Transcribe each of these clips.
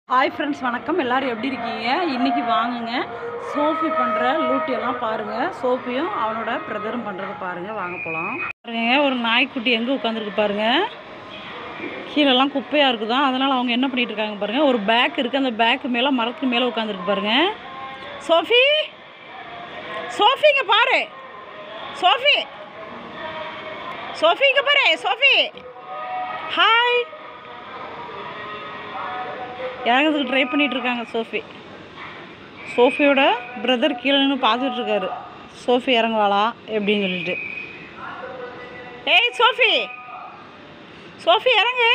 hi friends வணக்கம் எல்லாரும் எப்படி இருக்கீங்க இன்றைக்கி வாங்குங்க சோஃபி பண்ணுற லூட்டியெல்லாம் பாருங்கள் சோஃபியும் அவனோட பிரதரும் பண்ணுறத பாருங்கள் வாங்க போகலாம் பாருங்க ஒரு நாய்க்குட்டி எங்கே உட்காந்துருக்கு பாருங்கள் கீழெல்லாம் குப்பையாக இருக்குதா அதனால் அவங்க என்ன பண்ணிட்டு இருக்காங்க பாருங்கள் ஒரு பேக் இருக்குது அந்த பேக்கு மேலே மரத்துக்கு மேலே உட்காந்துருக்கு பாருங்கள் சோஃபி சோஃபி இங்கே பாரு சோஃபி சோஃபி இங்கே பாரு சோஃபி ஹாய் இறங்கிறதுக்கு ட்ரை பண்ணிட்டு இருக்காங்க சோஃபி சோஃபியோட பிரதர் கீழே நின்று பார்த்துட்டு இருக்காரு சோஃபி இறங்குவாளா எப்படின்னு சொல்லிட்டு ஏய் சோஃபி சோஃபி இறங்கு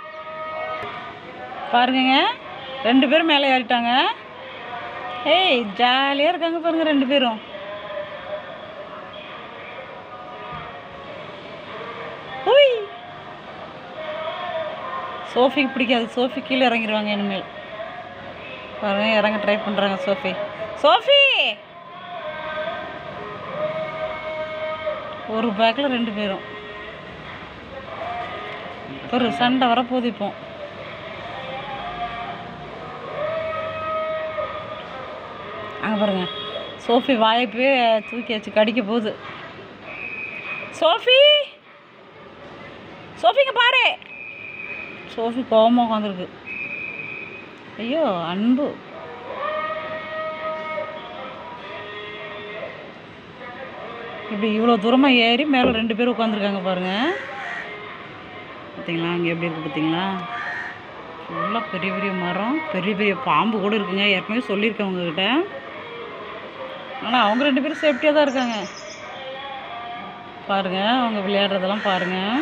பாருங்கங்க ரெண்டு பேரும் மேலே ஏறிட்டாங்க ஏய் ஜாலியாக இருக்காங்க பாருங்க ரெண்டு பேரும் உய் சோஃபிக்கு பிடிக்காது சோஃபி கீழே இறங்கிடுவாங்க இனிமேல் பாருங்க இறங்க ட்ரை பண்ணுறாங்க சோஃபி சோஃபி ஒரு பேக்கில் ரெண்டு பேரும் ஒரு சண்டை வரப்போகுது இப்போ அங்கே பாருங்க சோஃபி வாய்ப்பே தூக்கி வச்சு கடிக்க போகுது சோஃபி சோஃபிங்க பாரு சோஃபி கோவமாக உட்காந்துருக்கு ஐயோ அன்பு இப்படி இவ்வளோ தூரமாக ஏறி மேலே ரெண்டு பேரும் உட்காந்துருக்காங்க பாருங்க பார்த்தீங்களா அங்கே எப்படி இருக்குது பார்த்தீங்களா ஃபுல்லாக பெரிய பெரிய மரம் பெரிய பெரிய பாம்பு கூட இருக்குங்க ஏற்கனவே சொல்லியிருக்கேன் உங்ககிட்ட ஆனால் அவங்க ரெண்டு பேரும் சேஃப்டியாக தான் இருக்காங்க பாருங்கள் அவங்க விளையாடுறதெல்லாம் பாருங்கள்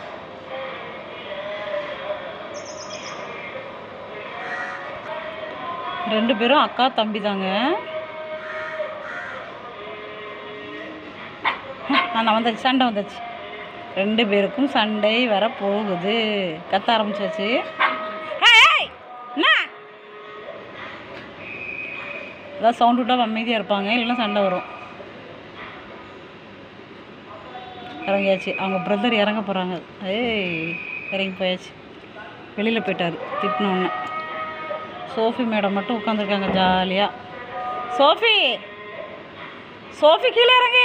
ரெண்டு பேரும் அக்கா தம்பி தாங்க நான் வந்தாச்சு சண்டை வந்தாச்சு ரெண்டு பேருக்கும் சண்டை வர போகுது கத்த ஆரம்பிச்சாச்சு ஏய், ஏய், என்ன அதான் சவுண்ட் விட்டால் அமைதியாக இருப்பாங்க இல்லைன்னா சண்டை வரும் இறங்கியாச்சு அவங்க பிரதர் இறங்க போகிறாங்க ஏய் இறங்கி போயாச்சு வெளியில் போயிட்டாரு திட்டினோன்னே சோஃபி மேடம் மட்டும் உட்காந்துருக்காங்க ஜாலியாக சோஃபி சோஃபி கீழே இறங்கு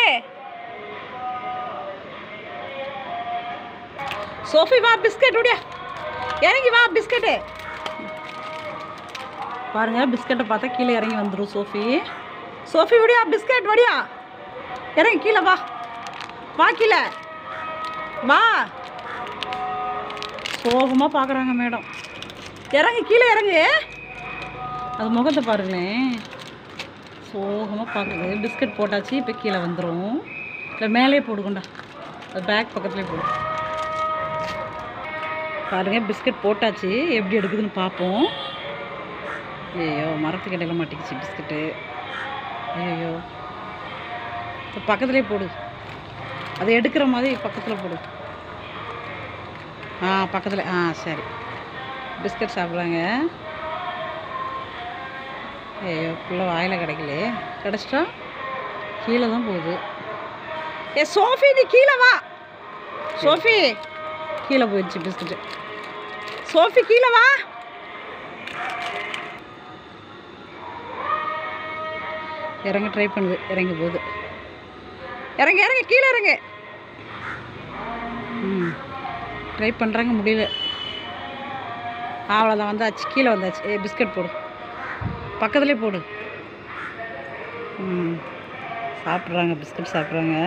சோஃபி வா பிஸ்கட் உடியா இறங்கி வா பிஸ்கட்டு பாருங்க பிஸ்கட்டை பார்த்தா கீழே இறங்கி வந்துடும் சோஃபி சோஃபி விடியா பிஸ்கட் வடியா இறங்கி கீழே வா வா கீழே வா சோகமாக பார்க்குறாங்க மேடம் இறங்கு கீழே இறங்கு அது முகத்தை பாருங்களேன் சோகமாக பார்க்குது பிஸ்கட் போட்டாச்சு இப்போ கீழே வந்துடும் இல்லை மேலே போடுக்கொண்டா அது பேக் பக்கத்துலேயே போடு பாருங்க பிஸ்கட் போட்டாச்சு எப்படி எடுக்குதுன்னு பார்ப்போம் ஐயோ மரத்துக்கு இடையில மாட்டிக்கிச்சு பிஸ்கட்டு ஐயோ பக்கத்துலேயே போடு அதை எடுக்கிற மாதிரி பக்கத்தில் போடு ஆ பக்கத்தில் ஆ சரி பிஸ்கட் சாப்பிட்றாங்க ஐயோ புள்ள வாயில் கிடைக்கலையே கிடச்சிட்டா கீழே தான் போகுது ஏ சோஃபி நீ கீழே வா சோஃபி கீழே போயிடுச்சு பிஸ்கட்டு சோஃபி கீழே வா இறங்க ட்ரை பண்ணுது இறங்கி போகுது இறங்க இறங்க கீழே இறங்க ம் ட்ரை பண்ணுறாங்க முடியல அவ்வளோதான் வந்தாச்சு கீழே வந்தாச்சு ஏ பிஸ்கட் போடு பக்கத்துலேயே போடு ம் சாப்பிட்றாங்க பிஸ்கட் சாப்பிட்றாங்க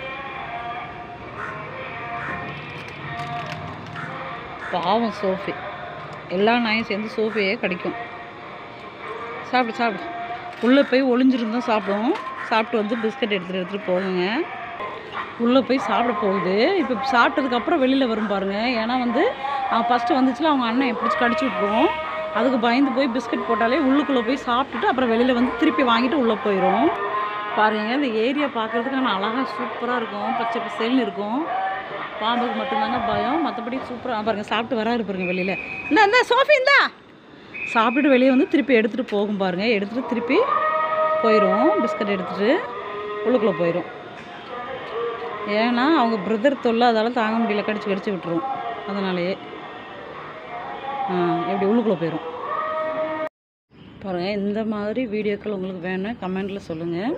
பாவம் சோஃபி எல்லா நாயும் சேர்ந்து சோஃபியே கடிக்கும் சாப்பிடு சாப்பிடு உள்ளே போய் ஒளிஞ்சிருந்தா சாப்பிடும் சாப்பிட்டு வந்து பிஸ்கட் எடுத்துகிட்டு எடுத்துகிட்டு போகுங்க உள்ளே போய் சாப்பிட போகுது இப்போ சாப்பிட்டதுக்கப்புறம் வெளியில் வரும் பாருங்கள் ஏன்னா வந்து அவன் ஃபஸ்ட்டு வந்துச்சுல அவங்க அண்ணன் பிடிச்சி கடிச்சு விட்ருவோம் அதுக்கு பயந்து போய் பிஸ்கட் போட்டாலே உள்ளுக்குள்ளே போய் சாப்பிட்டுட்டு அப்புறம் வெளியில் வந்து திருப்பி வாங்கிட்டு உள்ளே போயிடும் பாருங்க இந்த ஏரியா பார்க்குறதுக்கு ஆனால் அழகாக சூப்பராக இருக்கும் பச்சை பசேல்னு இருக்கும் பாம்புக்கு மட்டும்தாங்க பயம் மற்றபடி சூப்பராக பாருங்க சாப்பிட்டு வராரு பாருங்க வெளியில் இந்த இந்த சோஃபி இந்தா சாப்பிட்டுட்டு வெளியே வந்து திருப்பி எடுத்துகிட்டு போகும் பாருங்க எடுத்துகிட்டு திருப்பி போயிடும் பிஸ்கட் எடுத்துகிட்டு உள்ளுக்குள்ளே போயிடும் ஏன்னா அவங்க பிரதர் தொல்லை அதால் தாங்க முடியல கடிச்சு கடிச்சு விட்டுரும் அதனாலேயே ஆ எப்படி உள்ளுக்குள்ளே போயிடும் பாருங்கள் இந்த மாதிரி வீடியோக்கள் உங்களுக்கு வேணும் கமெண்டில் சொல்லுங்கள்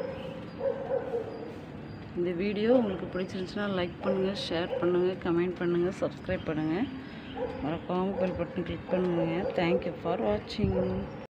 இந்த வீடியோ உங்களுக்கு பிடிச்சிருந்துச்சுன்னா லைக் பண்ணுங்கள் ஷேர் பண்ணுங்கள் கமெண்ட் பண்ணுங்கள் சப்ஸ்கிரைப் பண்ணுங்கள் மறக்காமல் பெல் பட்டன் கிளிக் பண்ணுங்கள் தேங்க்யூ ஃபார் வாட்சிங்